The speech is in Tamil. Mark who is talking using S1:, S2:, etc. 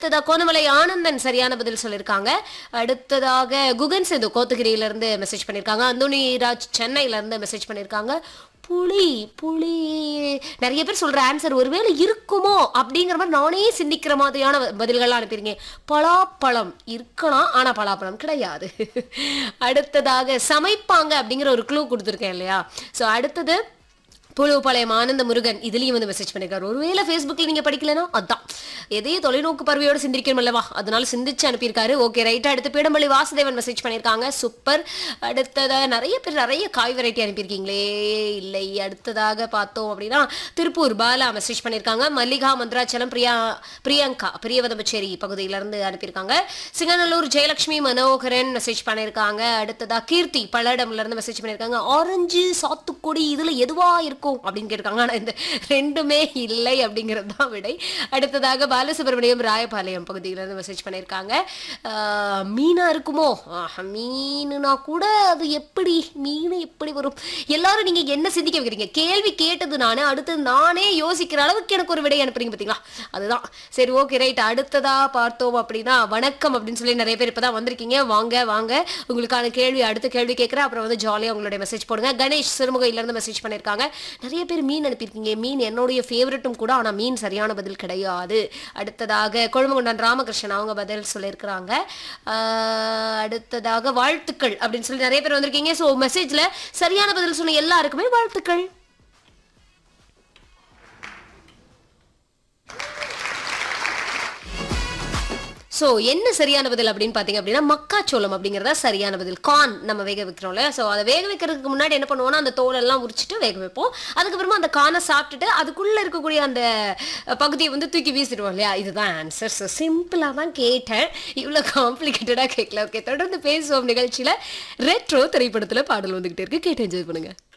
S1: அடுத்ததா கோணமலை ஆனந்தன் சரியான பதில் சொல்லியிருக்காங்க அடுத்ததாக குகன் சேது கோத்தகிரியில இருந்து மெசேஜ் பண்ணியிருக்காங்க அந்தோனி ராஜ் சென்னையில இருந்து மெசேஜ் பண்ணியிருக்காங்க புலி புலி நிறைய பேர் சொல்ற ஆன்சர் ஒருவேளை இருக்குமோ அப்படிங்கிற மாதிரி நானே சிந்திக்கிற மாதிரியான வ- பதில்கள்லாம் அனுப்பியிருங்க பலாப்பழம் இருக்கலாம் ஆனா பலாப்பழம் கிடையாது அடுத்ததாக சமைப்பாங்க அப்படிங்கிற ஒரு க்ளூ கொடுத்துருக்கேன் இல்லையா ஸோ அடுத்தது புழுப்பாளையம் ஆனந்த முருகன் இதுலயும் வந்து மெசேஜ் பண்ணிருக்காரு ஒருவேளை ஃபேஸ்புக்கில் நீங்க படிக்கலனா அதான் எதையும் தொலைநோக்கு பார்வையோட சிந்திக்கணும் அல்லவா அதனால சிந்திச்சு அனுப்பியிருக்காரு ஓகே ரைட் அடுத்து பீடம்பள்ளி வாசுதேவன் மெசேஜ் பண்ணியிருக்காங்க சூப்பர் அடுத்ததாக நிறைய பேர் நிறைய காய் வெரைட்டி அனுப்பியிருக்கீங்களே இல்லை அடுத்ததாக பார்த்தோம் அப்படின்னா திருப்பூர் பாலா மெசேஜ் பண்ணியிருக்காங்க மல்லிகா மந்திராச்சலம் பிரியா பிரியங்கா பிரியவதம்பச்சேரி பகுதியிலிருந்து அனுப்பியிருக்காங்க சிங்கநல்லூர் ஜெயலட்சுமி மனோகரன் மெசேஜ் பண்ணியிருக்காங்க அடுத்ததா கீர்த்தி பல்லடம்ல இருந்து மெசேஜ் பண்ணியிருக்காங்க ஆரஞ்சு சாத்துக்குடி இதுல எதுவா இருக்கும் அப்படின்னு கேட்டிருக்காங்க ஆனா இந்த ரெண்டுமே இல்லை அப்படிங்கிறது தான் விடை அடுத்ததாக பாலசுப்ரமணியம் ராயபாளையம் பகுதியிலிருந்து மெசேஜ் பண்ணியிருக்காங்க ஆஹ், மீனா இருக்குமோ ஆஹ், மீனுனா கூட அது எப்படி மீன் எப்படி வரும் எல்லாரும் நீங்க என்ன சிந்திக்க வைக்கிறீங்க கேள்வி கேட்டது நானே அடுத்து நானே யோசிக்கிற அளவுக்கு எனக்கு ஒரு விடை அனுப்புறீங்க பார்த்தீங்களா அதுதான் சரி ஓகே ரைட் அடுத்ததா பார்த்தோம் அப்படின்னா வணக்கம் அப்படின்னு சொல்லி நிறைய பேர் இப்பதான் வந்திருக்கீங்க வாங்க வாங்க உங்களுக்கான கேள்வி அடுத்த கேள்வி கேட்குறேன் அப்புறம் வந்து ஜாலியாக உங்களுடைய மெசேஜ் போடுங்க கணேஷ் சிறுமுகையில இருந்து மெசேஜ் பண்ணியிருக்காங்க நிறைய பேர் மீன் அனுப்பியிருக்கீங்க மீன் என்னுடைய ஃபேவரட்டும் கூட ஆனால் மீன் சரியான பதில் கிடையாது அடுத்ததாக கொழுமகுண்டன் ராமகிருஷ்ணன் அவங்க பதில் சொல்லியிருக்கிறாங்க ஆஹ், அடுத்ததாக வாழ்த்துக்கள் அப்படின்னு சொல்லி நிறைய பேர் வந்திருக்கீங்க ஸோ மெசேஜ்ல சரியான பதில் சொன்ன எல்லாருக்குமே வாழ்த்துக்கள் ஸோ என்ன சரியான பதில் அப்படின்னு பார்த்தீங்க அப்படின்னா மக்காச்சோளம் அப்படிங்கிறதா சரியான பதில் கார்ன் நம்ம வேக வைக்கிறோம்ல ஸோ அதை வேக வைக்கிறதுக்கு முன்னாடி என்ன பண்ணுவோம்னா அந்த தோலெல்லாம் உரிச்சிட்டு வேக வைப்போம் அதுக்கப்புறமா அந்த கார்னை சாப்பிட்டுட்டு அதுக்குள்ளே இருக்கக்கூடிய அந்த பகுதியை வந்து தூக்கி வீசிடுவோம் இல்லையா இதுதான் ஆன்சர் ஸோ சிம்பிளாக தான் கேட்டேன் இவ்வளோ காம்ப்ளிகேட்டடாக கேட்கல ஓகே தொடர்ந்து பேசுவோம் நிகழ்ச்சியில் ரெட்ரோ திரைப்படத்தில் பாடல் வந்துகிட்டே இருக்கு கேட்டு என்ஜாய் பண்ணுங்க